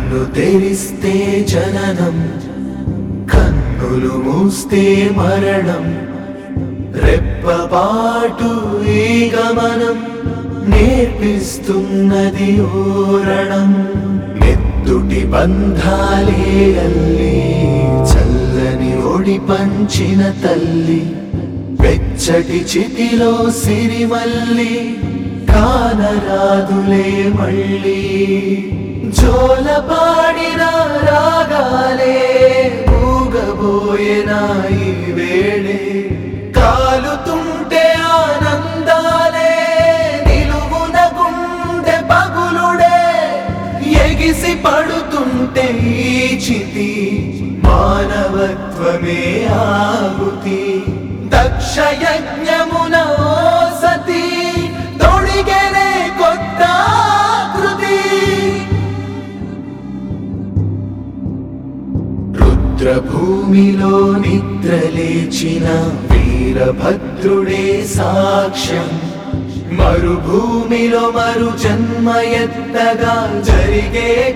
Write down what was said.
కన్ను తెరిస్తే జననం కన్నులు మూస్తే మరణం రెప్పపాటు ఈ గమనం నేర్పిస్తున్నది ఓరణం నెత్తుటి బంధాలే అల్లి చల్లని ఒడి పంచిన తల్లి వెచ్చటి చితిలో సిరిమల్లి కానరాదులే మళ్ళీ జోలపాడిన రాగాలే ఊగబోయేన ఈ వేళే కాలుతుంటే ఆనందాలే నిలువున గుండె పగులుడే ఎగిసి పడుతుంటే ఈ చితి మానవత్వమే ఆహుతి దక్ష యజ్ఞమున ఓ సతి తొడిగెనే కొత్త కృతి రుద్రభూమిలో నిద్రలేచిన వీరభద్రుడే సాక్ష్యం మరుభూమిలో మరు జన్మ ఎత్తగా జరిగే